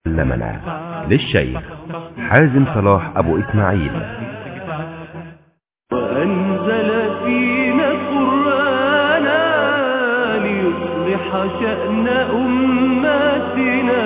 علمنا للشيخ حازم صلاح أبو إسماعيل وأنزل فينا قرآنا ليصلح شأن أمتنا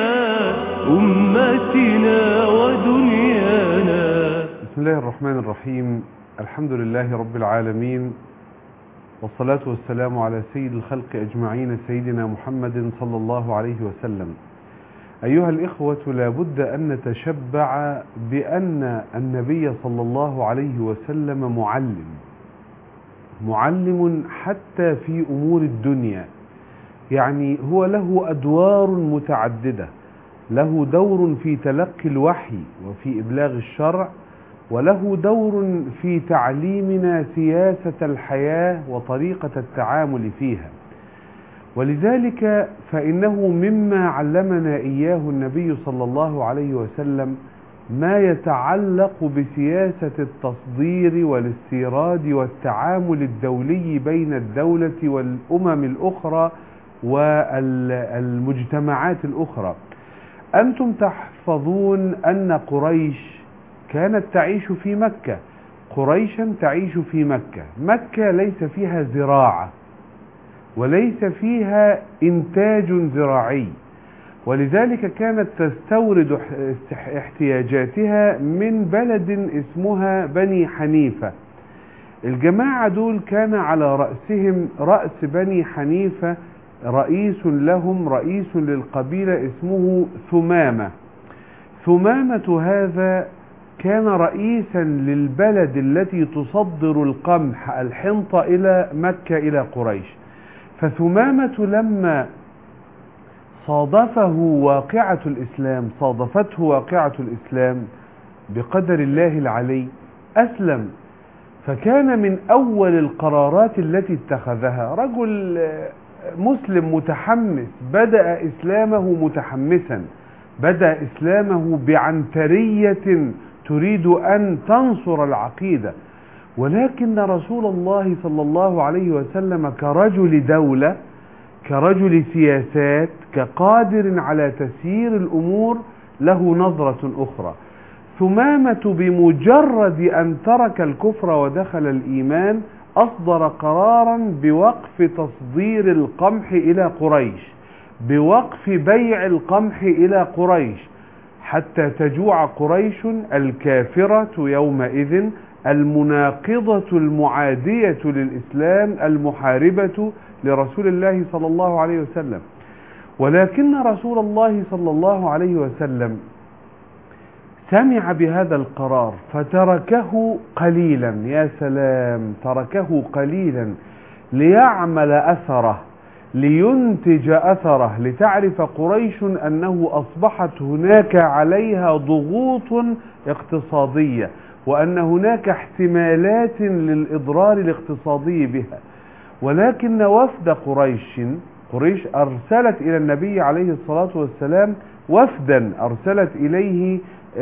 أمتنا ودنيانا بسم الله الرحمن الرحيم الحمد لله رب العالمين والصلاة والسلام على سيد الخلق أجمعين سيدنا محمد صلى الله عليه وسلم أيها الإخوة لابد أن نتشبع بأن النبي صلى الله عليه وسلم معلم معلم حتى في أمور الدنيا يعني هو له أدوار متعددة له دور في تلقي الوحي وفي إبلاغ الشرع وله دور في تعليمنا سياسة الحياة وطريقة التعامل فيها ولذلك فإنه مما علمنا إياه النبي صلى الله عليه وسلم ما يتعلق بسياسة التصدير والاستيراد والتعامل الدولي بين الدولة والأمم الأخرى والمجتمعات الأخرى أنتم تحفظون أن قريش كانت تعيش في مكة قريشا تعيش في مكة مكة ليس فيها زراعة وليس فيها إنتاج زراعي ولذلك كانت تستورد احتياجاتها من بلد اسمها بني حنيفة الجماعة دول كان على رأسهم رأس بني حنيفة رئيس لهم رئيس للقبيلة اسمه ثمامة ثمامة هذا كان رئيسا للبلد التي تصدر القمح الحنطة إلى مكة إلى قريش فثمامة لما صادفه واقعة الإسلام صادفته واقعة الإسلام بقدر الله العلي أسلم فكان من أول القرارات التي اتخذها رجل مسلم متحمس بدأ إسلامه متحمسا بدأ إسلامه بعنترية تريد أن تنصر العقيدة ولكن رسول الله صلى الله عليه وسلم كرجل دولة كرجل سياسات كقادر على تسيير الأمور له نظرة أخرى ثمامة بمجرد أن ترك الكفر ودخل الإيمان أصدر قرارا بوقف تصدير القمح إلى قريش بوقف بيع القمح إلى قريش حتى تجوع قريش الكافرة يومئذ المناقضة المعادية للإسلام المحاربة لرسول الله صلى الله عليه وسلم ولكن رسول الله صلى الله عليه وسلم سمع بهذا القرار فتركه قليلا يا سلام تركه قليلا ليعمل أثره لينتج أثره لتعرف قريش أنه أصبحت هناك عليها ضغوط اقتصادية وأن هناك احتمالات للإضرار الاقتصادي بها ولكن وفد قريش قريش أرسلت إلى النبي عليه الصلاة والسلام وفدا أرسلت إليه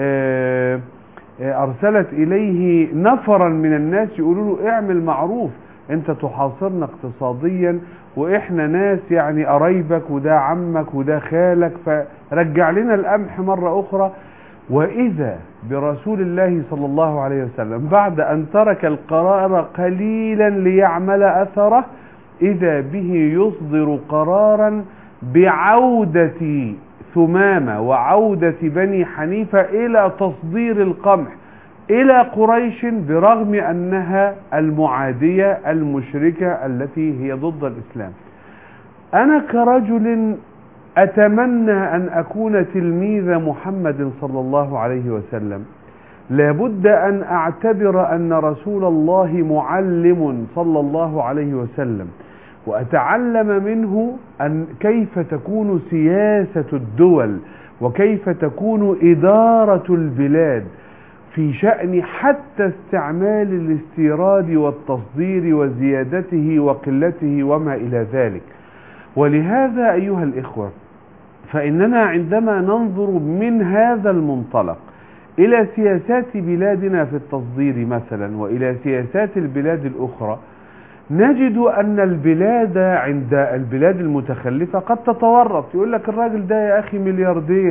أرسلت إليه نفرا من الناس يقولوا له اعمل معروف انت تحاصرنا اقتصاديا واحنا ناس يعني قرايبك وده عمك وده خالك فرجع لنا القمح مرة اخرى واذا برسول الله صلى الله عليه وسلم بعد ان ترك القرار قليلا ليعمل اثره اذا به يصدر قرارا بعودة ثمامة وعودة بني حنيفة الى تصدير القمح الى قريش برغم انها المعادية المشركة التي هي ضد الاسلام انا كرجل اتمنى ان اكون تلميذ محمد صلى الله عليه وسلم لابد ان اعتبر ان رسول الله معلم صلى الله عليه وسلم واتعلم منه ان كيف تكون سياسة الدول وكيف تكون ادارة البلاد في شأن حتى استعمال الاستيراد والتصدير وزيادته وقلته وما إلى ذلك ولهذا أيها الإخوة فإننا عندما ننظر من هذا المنطلق إلى سياسات بلادنا في التصدير مثلا وإلى سياسات البلاد الأخرى نجد أن البلاد عند البلاد المتخلفة قد تتورط يقول لك الراجل ده يا أخي ملياردير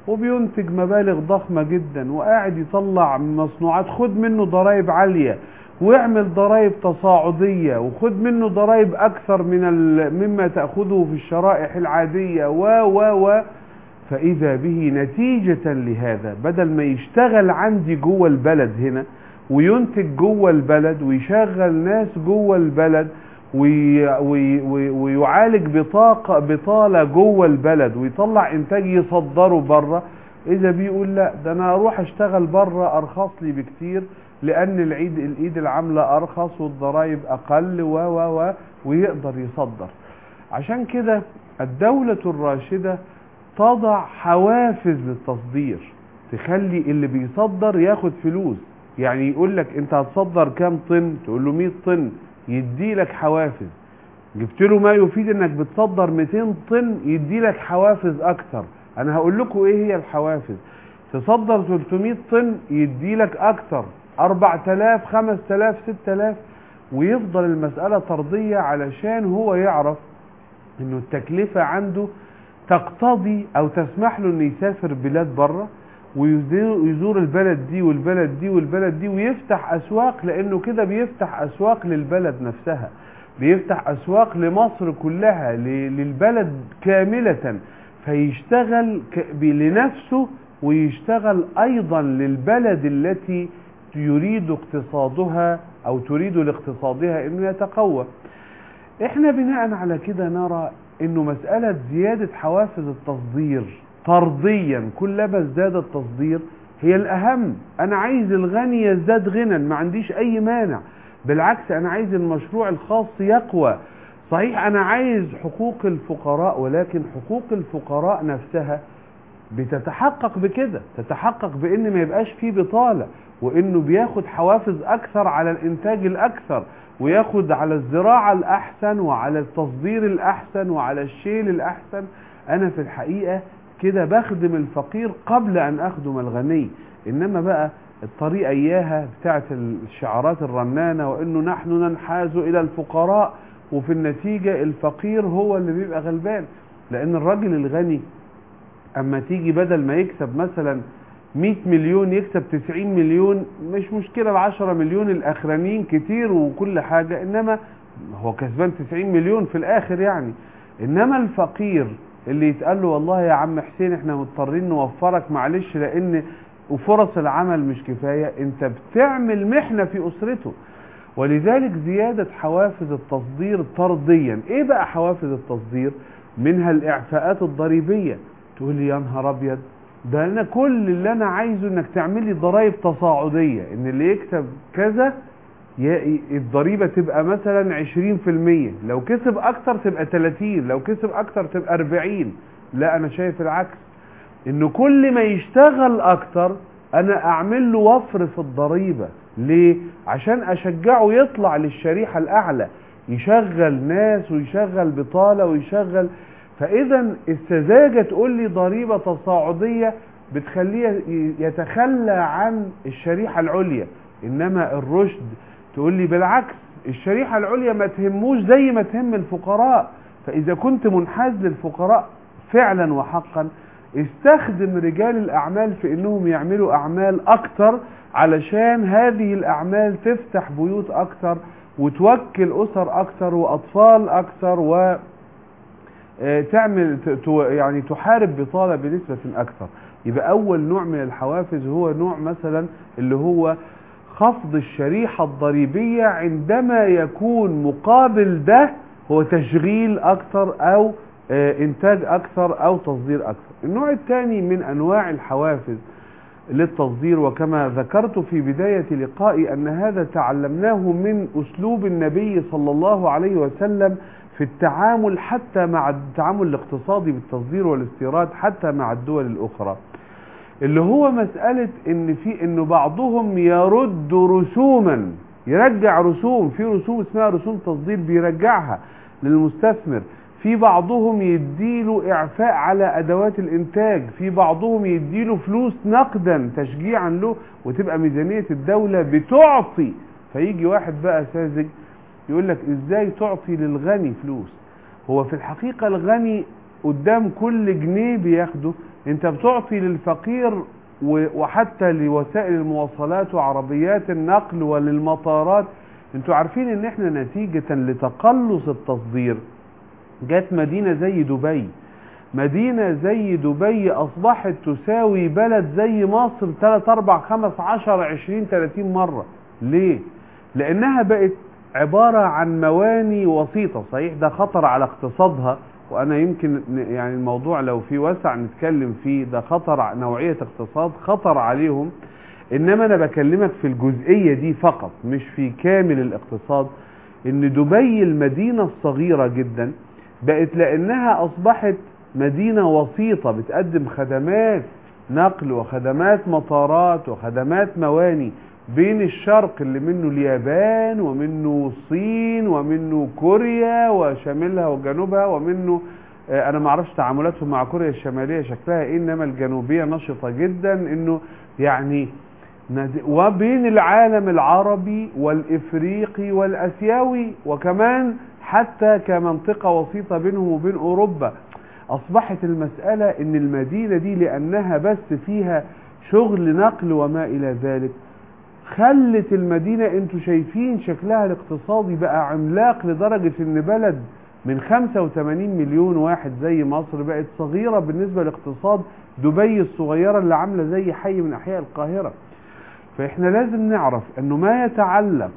وبينتج مبالغ ضخمة جدا وقاعد يطلع مصنوعات خد منه ضرائب عالية واعمل ضرائب تصاعدية وخد منه ضرائب أكثر من ال... مما تأخذه في الشرائح العادية و و و فإذا به نتيجة لهذا بدل ما يشتغل عندي جوه البلد هنا وينتج جوه البلد ويشغل ناس جوه البلد وي وي وي ويعالج بطاقة بطالة جوه البلد ويطلع إنتاج يصدره بره إذا بيقول لا ده أنا أروح أشتغل بره أرخص لي بكتير لأن العيد الإيد العاملة أرخص والضرايب أقل و و و ويقدر يصدر عشان كده الدولة الراشدة تضع حوافز للتصدير تخلي اللي بيصدر ياخد فلوس يعني يقول لك انت هتصدر كام طن تقول له 100 طن يدي لك حوافز جبت له ما يفيد انك بتصدر 200 طن يدي لك حوافز اكتر انا هقول لكم ايه هي الحوافز تصدر 300 طن يدي لك اكتر 4000 5000 6000 ويفضل المسألة طردية علشان هو يعرف انه التكلفة عنده تقتضي او تسمح له انه يسافر بلاد بره ويزور البلد دي والبلد دي والبلد دي ويفتح اسواق لانه كده بيفتح اسواق للبلد نفسها بيفتح اسواق لمصر كلها للبلد كاملة فيشتغل لنفسه ويشتغل ايضا للبلد التي يريد اقتصادها او تريد لاقتصادها انه يتقوى احنا بناء على كده نرى انه مسألة زيادة حوافز التصدير طرديا كلما ازداد التصدير هي الاهم انا عايز الغني يزداد غنى ما عنديش اي مانع بالعكس انا عايز المشروع الخاص يقوى صحيح انا عايز حقوق الفقراء ولكن حقوق الفقراء نفسها بتتحقق بكده تتحقق بان ما يبقاش فيه بطالة وانه بياخد حوافز اكثر على الانتاج الاكثر وياخد على الزراعة الاحسن وعلى التصدير الاحسن وعلى الشيل الاحسن انا في الحقيقة كده بخدم الفقير قبل ان اخدم الغني انما بقى الطريقة اياها بتاعت الشعارات الرنانة وانه نحن ننحاز الى الفقراء وفي النتيجة الفقير هو اللي بيبقى غلبان لان الراجل الغني اما تيجي بدل ما يكسب مثلا 100 مليون يكسب 90 مليون مش مشكلة ال 10 مليون الاخرانيين كتير وكل حاجة انما هو كسبان 90 مليون في الاخر يعني انما الفقير اللي يتقال له والله يا عم حسين احنا مضطرين نوفرك معلش لان وفرص العمل مش كفاية انت بتعمل محنة في اسرته ولذلك زيادة حوافز التصدير طرديا ايه بقى حوافز التصدير منها الاعفاءات الضريبية تقول لي يا نهار ابيض ده انا كل اللي انا عايزه انك تعمل لي ضرائب تصاعدية ان اللي يكسب كذا الضريبة تبقى مثلا 20% لو كسب اكتر تبقى 30 لو كسب اكتر تبقى 40 لا انا شايف العكس انه كل ما يشتغل اكتر انا اعمل له وفر في الضريبة ليه عشان اشجعه يطلع للشريحة الاعلى يشغل ناس ويشغل بطالة ويشغل فاذا السذاجة تقول لي ضريبة تصاعدية بتخليه يتخلى عن الشريحة العليا انما الرشد تقول لي بالعكس الشريحة العليا ما تهموش زي ما تهم الفقراء فاذا كنت منحاز للفقراء فعلا وحقا استخدم رجال الاعمال في انهم يعملوا اعمال اكتر علشان هذه الاعمال تفتح بيوت اكتر وتوكل اسر اكتر واطفال اكتر و تعمل يعني تحارب بطالة بنسبة اكثر يبقى اول نوع من الحوافز هو نوع مثلا اللي هو خفض الشريحة الضريبية عندما يكون مقابل ده هو تشغيل اكثر او انتاج اكثر او تصدير اكثر النوع الثاني من انواع الحوافز للتصدير وكما ذكرت في بداية لقائي ان هذا تعلمناه من اسلوب النبي صلى الله عليه وسلم في التعامل حتى مع التعامل الاقتصادي بالتصدير والاستيراد حتى مع الدول الاخرى اللي هو مسألة ان في انه بعضهم يرد رسوما يرجع رسوم في رسوم اسمها رسوم تصدير بيرجعها للمستثمر في بعضهم يديله اعفاء على ادوات الانتاج في بعضهم يديله فلوس نقدا تشجيعا له وتبقى ميزانية الدولة بتعطي فيجي واحد بقى ساذج يقول لك ازاي تعطي للغني فلوس هو في الحقيقة الغني قدام كل جنيه بياخده انت بتعطي للفقير و- وحتى لوسائل المواصلات وعربيات النقل وللمطارات انتوا عارفين ان احنا نتيجة لتقلص التصدير جت مدينة زي دبي مدينة زي دبي أصبحت تساوي بلد زي مصر 3 4 5 10 20 30 مرة ليه؟ لأنها بقت عبارة عن مواني وسيطة صحيح ده خطر على اقتصادها وأنا يمكن ن- يعني الموضوع لو في وسع نتكلم فيه ده خطر ع- نوعية اقتصاد خطر عليهم إنما أنا بكلمك في الجزئية دي فقط مش في كامل الاقتصاد إن دبي المدينة الصغيرة جدا بقت لأنها أصبحت مدينة وسيطة بتقدم خدمات نقل وخدمات مطارات وخدمات مواني بين الشرق اللي منه اليابان ومنه الصين ومنه كوريا وشمالها وجنوبها ومنه آه، انا ما اعرفش تعاملاتهم مع كوريا الشماليه شكلها ايه انما الجنوبيه نشطه جدا انه يعني ند- وبين العالم العربي والافريقي والاسيوي وكمان حتى كمنطقه وسيطه بينهم وبين اوروبا اصبحت المساله ان المدينه دي لانها بس فيها شغل نقل وما الى ذلك خلت المدينه انتوا شايفين شكلها الاقتصادي بقى عملاق لدرجه ان بلد من 85 مليون واحد زي مصر بقت صغيره بالنسبه لاقتصاد دبي الصغيره اللي عامله زي حي من احياء القاهره فاحنا لازم نعرف انه ما يتعلق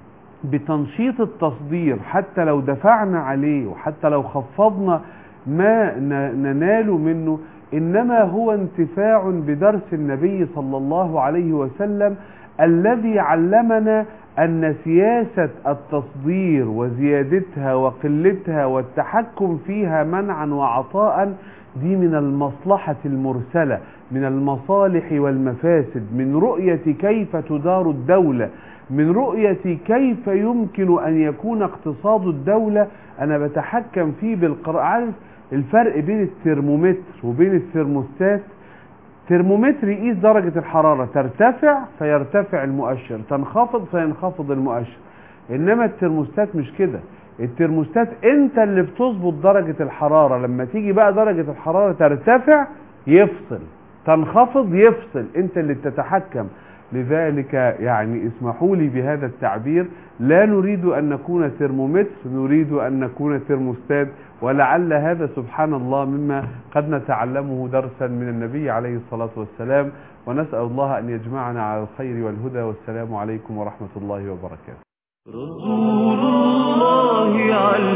بتنشيط التصدير حتى لو دفعنا عليه وحتى لو خفضنا ما ن- ننال منه انما هو انتفاع بدرس النبي صلى الله عليه وسلم الذي علمنا ان سياسه التصدير وزيادتها وقلتها والتحكم فيها منعا وعطاء دي من المصلحه المرسله من المصالح والمفاسد من رؤيه كيف تدار الدوله من رؤية كيف يمكن أن يكون اقتصاد الدولة أنا بتحكم فيه بالقراءة عارف الفرق بين الترمومتر وبين الثرموستات ترمومتر يقيس درجة الحرارة ترتفع فيرتفع المؤشر تنخفض فينخفض المؤشر إنما الترموستات مش كده الترموستات انت اللي بتظبط درجة الحرارة لما تيجي بقى درجة الحرارة ترتفع يفصل تنخفض يفصل انت اللي بتتحكم لذلك يعني اسمحوا لي بهذا التعبير لا نريد أن نكون ترمومتر نريد أن نكون ترموستات ولعل هذا سبحان الله مما قد نتعلمه درسا من النبي عليه الصلاة والسلام ونسأل الله أن يجمعنا على الخير والهدى والسلام عليكم ورحمة الله وبركاته رسول الله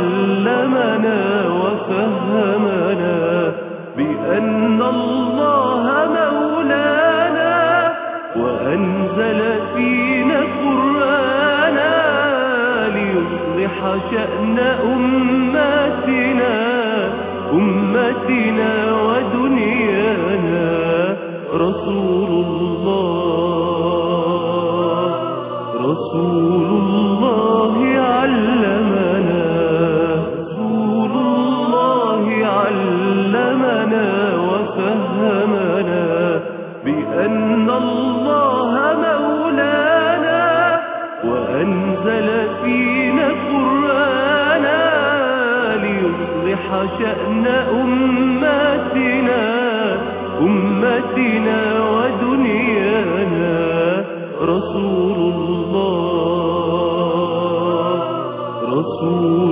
علمنا وفهمنا بأن الله مولانا وأنزل فينا قرآنا ليصلح شأن أمتنا أمتنا ودنيانا رسول الله رسول الله علمنا رسول الله علمنا وفهمنا بأن الله مولانا وأنزل فينا قرآنا ليصلح شأن أمتنا أمتنا ودنيانا رسول الله رسول